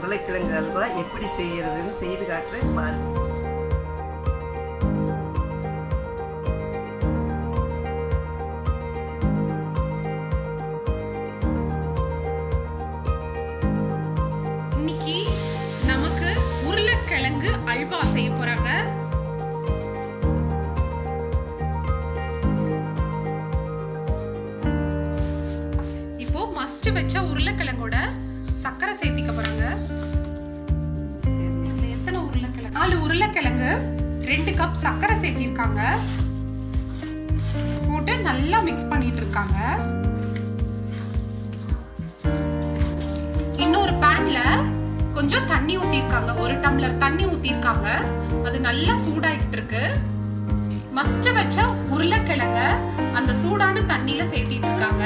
உருளைக்கிழங்கு அல்வா எப்படி செய்யறதுன்னு செய்து காட்டுறேன் பாருங்க இன்னைக்கு நமக்கு உருளைக்கிழங்கு அல்வா செய்ய போறாங்க இப்போ மஸ்ட் வச்ச உருளைக்கிழங்கோட சக்கரை சேர்த்திக்க போறாங்க இதுல எத்தனை உருளைக்கிழங்கு நாலு உருளைக்கிழங்கு ரெண்டு கப் சக்கரை சேர்த்திருக்காங்க போட்டு நல்லா மிக்ஸ் பண்ணிட்டு இருக்காங்க இன்னொரு பேன்ல கொஞ்சம் தண்ணி ஊத்திருக்காங்க ஒரு டம்ளர் தண்ணி ஊத்திருக்காங்க அது நல்லா சூடாயிட்டு இருக்கு மஸ்ட் வச்ச உருளைக்கிழங்க அந்த சூடான தண்ணியில சேர்த்திட்டு இருக்காங்க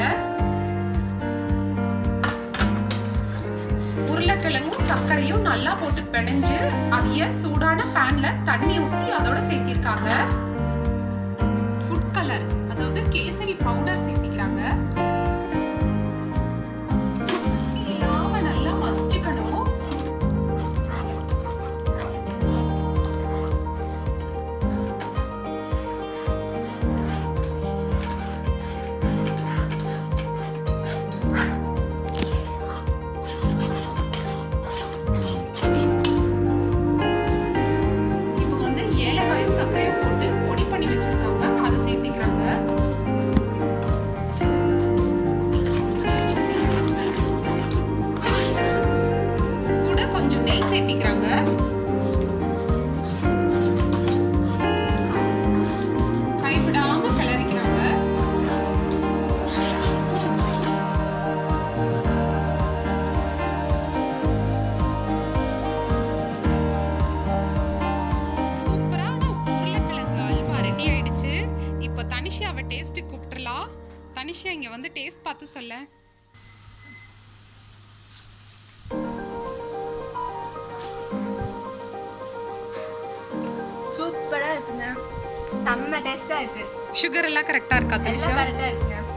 உருளைக்கிழங்கும் சர்க்கரையும் நல்லா போட்டு பிணைஞ்சு அதைய சூடான பேன்ல தண்ணி ஊத்தி அதோட சேர்த்திருக்காங்க ஃபுட் கலர் அதாவது கேசரி பவுடர் சேர்த்திக்கிறாங்க இல்லாம நல்லா மசிச்சுக்கணும் இப்போ வந்து ஏலக்காயும் சர்க்கரையும் போட்டு பொடி பண்ணி வச்சிருக்காங்க அதை சேர்த்திக்கிறாங்க கூட கொஞ்சம் நெய் சேர்த்திக்கிறாங்க கைவிடாம கிளறிக்கிறாங்க சூப்பரான உருளைக்கிழங்கு அல்வா ரெடி ஆயிடுச்சு இப்போ தனிஷாவை டேஸ்ட் கூப்பிட்டுலாம் தனிஷா இங்க வந்து டேஸ்ட் பார்த்து சொல்ல சூப்பரா இருக்குங்க செம்ம டேஸ்டா இருக்கு சுகர் எல்லாம் கரெக்டா இருக்கா எல்லாம் தனிஷா கரெக்டா இருக்குங்க